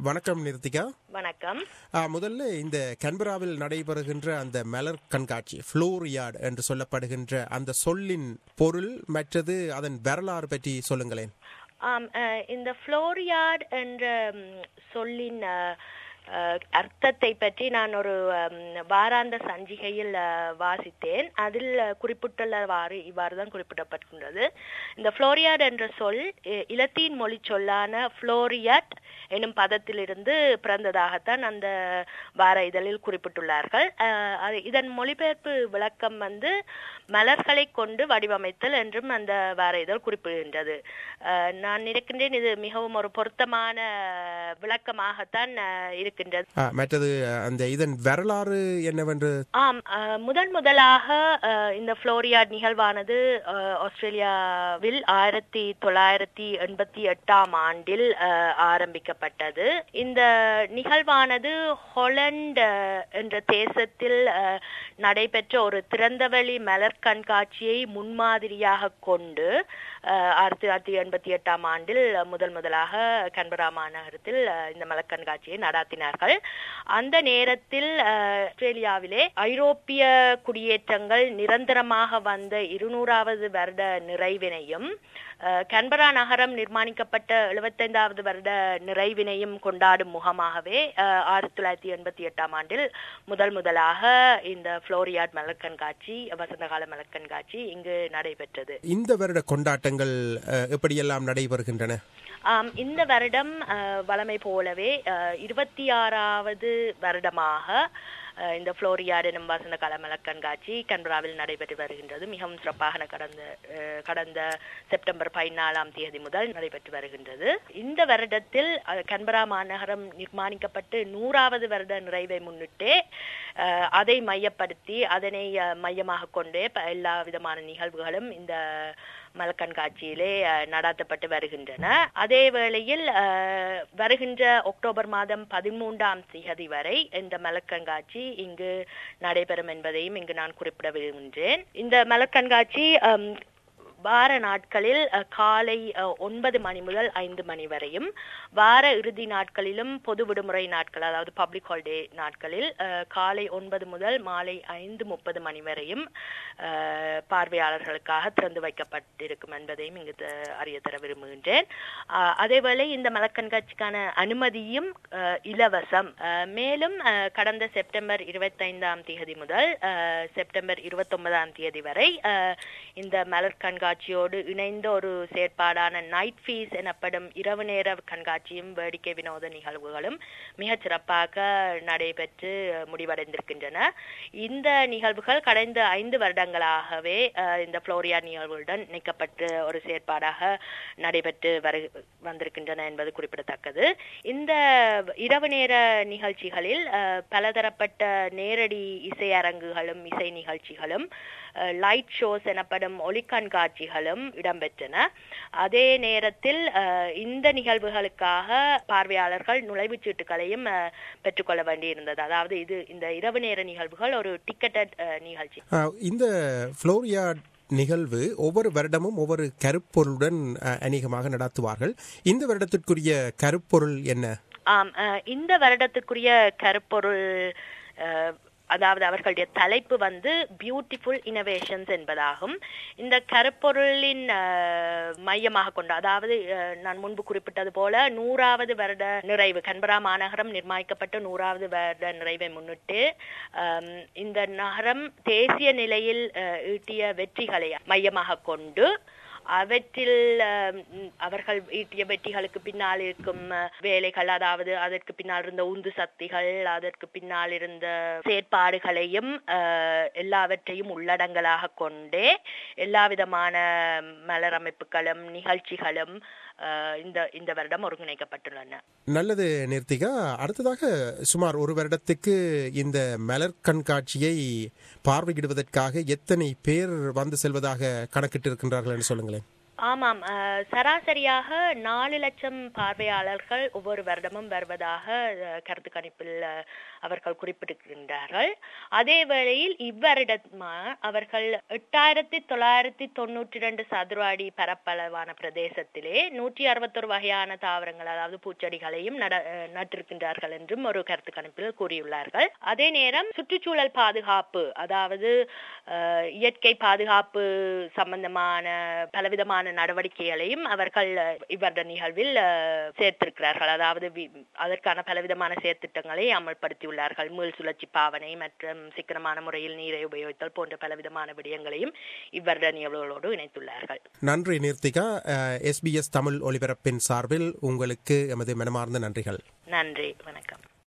வணக்கம் நிர்த்திகா வணக்கம் ஆ, முதல்ல இந்த கன்பராவில் நடைபெறுகின்ற அந்த மலர் கண்காட்சி ஃப்ளோரியாட் என்று சொல்லப்படுகின்ற அந்த சொல்லின் பொருள் மற்றது அதன் வரலாறு பற்றி சொல்லுங்களேன் ஆம் அஹ், இந்த ஃப்ளோரியாட் என்ற ம், சொல்லின் அஹ், அஹ், அர்த்தத்தை பற்றி நான் ஒரு ம், வாராந்த சஞ்சிகையில் அஹ், வாசித்தேன் அதில் அஹ், குறிப்பிட்டுள்ளவாறு இவ்வாறு தான் குறிப்பிடப்பட்டுள்ளது இந்த ஃப்ளோரியாட் என்ற சொல் இ- இலத்தீன் மொழி சொல்லான ஃப்ளோரியாட் எனும் பதத்திலிருந்து பிறந்ததாகத்தான் அந்த வார இதழில் குறிப்பிட்டுள்ளார்கள் அஹ், அது இதன் மொழிபெயர்ப்பு விளக்கம் வந்து மலர்களை கொண்டு வடிவமைத்தல் என்றும் அந்த வார இதழ் குறிப்பிடுகின்றது அஹ், நான் நினைக்கின்றேன் இது மிகவும் ஒரு பொருத்தமான விளக்கமாகத்தான் அஹ், இருக்கின்றது ஆ, மற்றது அந்த இதன் வரலாறு என்னவென்று ஆம் அஹ், முதன் முதலாக அஹ், இந்த ஃப்ளோரியாட் நிகழ்வானது அஹ், ஆஸ்திரேலியாவில் ஆயிரத்தி தொள்ளாயிரத்தி எண்பத்தி எட்டாம் ஆண்டில் அஹ், ஆரம்பிக்கப்பட்டது இந்த நிகழ்வானது ஹொலண்ட் அஹ், என்ற தேசத்தில் அஹ், நடைபெற்ற ஒரு திறந்தவெளி மலர் கண்காட்சியை முன்மாதிரியாக கொண்டு அஹ், ஆயிரத்தி தொள்ளாயிரத்தி எண்பத்தி எட்டாம் ஆண்டில் முதல் முதலாக கன்பரா மாநகரத்தில் அஹ், இந்த மலர் கண்காட்சியை நடாத்தினார்கள் அந்த நேரத்தில் அஹ், ஆஸ்திரேலியாவிலே ஐரோப்பிய குடியேற்றங்கள் நிரந்தரமாக வந்த இருநூறாவது வருட நிறைவினையும் அஹ், கன்பரா நகரம் நிர்மாணிக்கப்பட்ட எழுபத்தைந்தாவது வருட நிறைவினையும் கொண்டாடும் முகமாகவே அஹ், ஆயிரத்தி தொள்ளாயிரத்தி எண்பத்தி எட்டாம் ஆண்டில் முதல் முதலாக இந்த ஃப்ளோரியாட் மலர் கண்காட்சி வசந்தகால மலர் கண்காட்சி இங்கு நடைபெற்றது இந்த வருட கொண்டாட்டங்கள் அ, எப்படியெல்லாம் நடைபெறுகின்றன ஆம் இந்த வருடம் அஹ், வழமை போலவே அஹ், இருபத்தி ஆறாவது வருடமாக அஹ், இந்த ஃப்ளோரியாட் எனும் வசந்த கால மலர் கண்காட்சி கன்பராவில் நடைபெற்று வருகின்றது மிகவும் சிறப்பாக கடந்த அஹ், கடந்த செப்டம்பர் பதினாலாம் தேதி முதல் நடைபெற்று வருகின்றது இந்த வருடத்தில் அஹ், கன்பரா மாநகரம் நிர்மாணிக்கப்பட்டு நூறாவது வருட நிறைவை முன்னிட்டே அஹ், அதை மையப்படுத்தி அதனை அஹ், மையமாக கொண்டே ப- எல்லா விதமான நிகழ்வுகளும் இந்த மலர் கண்காட்சியிலே அஹ், நடாத்தப்பட்டு வருகின்றன அதே வேளையில் அஹ், வருகின்ற அக்டோபர் மாதம் பதிமூன்றாம் திகதி வரை இந்த மலர் கண்காட்சி இங்கு நடைபெறும் என்பதையும் இங்கு நான் குறிப்பிட விரும்புகின்றேன் இந்த மலர் கண்காட்சி அம், வார நாட்களில் அஹ், காலை அஹ், ஒன்பது மணி முதல் ஐந்து மணி வரையும் வார இறுதி நாட்களிலும் பொது விடுமுறை நாட்கள் அதாவது பப்ளிக் ஹாலிடே நாட்களில் அஹ், காலை ஒன்பது முதல் மாலை ஐந்து முப்பது மணி வரையும் அஹ், பார்வையாளர்களுக்காக திறந்து வைக்கப்பட்டிருக்கும் என்பதையும் இங்கு த- அறிய தர விரும்புகின்றேன் அஹ், அதேவேளை இந்த மலர் கண்காட்சிக்கான அனுமதியும் அஹ், இலவசம் அஹ், மேலும் அஹ், கடந்த செப்டம்பர் இருபத்தைந்தாம் தேதி முதல் அஹ், செப்டம்பர் இருபத்தொன்பதாம் தேதி வரை அஹ், இந்த மலர் கண்காட்சியோடு இணைந்த ஒரு செயற்பாடான நைட் ஃபீஸ் எனப்படும் இரவு நேர கண்காட்சியும் வேடிக்கை வினோத நிகழ்வுகளும் மிகச் சிறப்பாக நடைபெற்று முடிவடைந்திருக்கின்றன இந்த நிகழ்வுகள் கடந்த ஐந்து வருடங்களாகவே அஹ், இந்த புளோரியா நிகழ்வுடன் இணைக்கப்பட்டு ஒரு செயற்பாடாக நடைபெற்று வரு வந்திருக்கின்றன என்பது குறிப்பிடத்தக்கது இந்த இரவு நேர நிகழ்ச்சிகளில் அஹ், பலதரப்பட்ட நேரடி இசையரங்குகளும் இசை நிகழ்ச்சிகளும் லைட் ஷோஸ் எனப்படும் ஒளிக்கண்காட்சிகளும் இடம்பெற்றன அதே நேரத்தில் அஹ், இந்த நிகழ்வுகளுக்காக பார்வையாளர்கள் நுழைவுச் சீட்டுகளையும் அஹ், பெற்றுக்கொள்ள வேண்டியிருந்தது அதாவது இது இந்த இரவு நேர நிகழ்வுகள் ஒரு டிக்கெட்டட் நிகழ்ச்சி ஆ, இந்த ஃப்ளோரியா நிகழ்வு ஒவ்வொரு வருடமும் ஒவ்வொரு கருப்பொருளுடன் அ, அநேகமாக நடத்துவார்கள் இந்த வருடத்திற்குரிய கருப்பொருள் என்ன ஆம் அஹ், இந்த வருடத்துக்குரிய கருப்பொருள் அஹ், அதாவது அவர்களுடைய தலைப்பு வந்து பியூட்டிஃபுல் இனோவேஷன்ஸ் என்பதாகும் இந்த கருப்பொருளின் அஹ், மையமாக கொண்ட அதாவது அஹ், நான் முன்பு குறிப்பிட்டது போல நூறாவது வருட நிறைவு கன்பரா மாநகரம் நிர்மாணிக்கப்பட்ட நூறாவது வருட நிறைவை முன்னிட்டு அம், இந்த நகரம் தேசிய நிலையில் அஹ், ஈட்டிய வெற்றிகளை மையமாக கொண்டு அவற்றில் அஹ், ம், அவர்கள் ஈட்டிய வெற்றிகளுக்கு பின்னால் இருக்கும் அஹ், வேலைகள் அதாவது அதற்கு பின்னால் இருந்த உந்து சக்திகள் அதற்கு பின்னால் இருந்த செயற்பாடுகளையும் அஹ், எல்லாவற்றையும் உள்ளடங்கலாக கொண்டே எல்லா விதமான மலர் அமைப்புகளும் நிகழ்ச்சிகளும் அஹ், இந்த இந்த வருடம் ஒருங்கிணைக்கப்பட்டுள்ளன நல்லது நிர்த்திகா அடுத்ததாக சுமார் ஒரு வருடத்துக்கு இந்த மலர் கண்காட்சியை பார்வையிடுவதற்காக எத்தனை பேர் வந்து செல்வதாக கணக்கிட்டு இருக்கின்றார்கள் என்று சொல்லுங்களேன் ஆமாம் அஹ், சராசரியாக நாலு லட்சம் பார்வையாளர்கள் ஒவ்வொரு வருடமும் வருவதாக அஹ், கருத்து கணிப்பில் அஹ், அவர்கள் குறிப்பிட்டிருக்கின்றார்கள் அதே வேளையில் இவ்வருடமா அவர்கள் எட்டாயிரத்தி தொள்ளாயிரத்தி தொண்ணூற்றி ரெண்டு சதுர அடி பரப்பளவான பிரதேசத்திலே நூற்றி அறுபத்தொரு வகையான தாவரங்கள் அதாவது பூச்செடிகளையும் நட அஹ், நட்டிருக்கின்றார்கள் என்றும் ஒரு கருத்து கணிப்பில் கூறியுள்ளார்கள் அதே நேரம் சுற்றுச்சூழல் பாதுகாப்பு அதாவது அஹ், இயற்கை பாதுகாப்பு சம்பந்தமான பலவிதமான நடவடிக்கைகளையும் அவர்கள் அஹ், இவ்வருட நிகழ்வில் அஹ், சேர்த்திருக்கிறார்கள் அதாவது வி- அதற்கான பலவிதமான செயற்திட்டங்களை அமல்படுத்தியுள்ளார்கள் மீள் சுழற்சி பாவனை மற்றும் சிக்கனமான முறையில் நீரை உபயோகித்தல் போன்ற பலவிதமான விடயங்களையும் இவ்வருட நிகழ்வுகளோடு இணைத்துள்ளார்கள் நன்றி நிர்த்திகா எஸ்பிஎஸ் தமிழ் ஒலிபரப்பின் சார்பில் உங்களுக்கு எமது மனமார்ந்த நன்றிகள் நன்றி வணக்கம்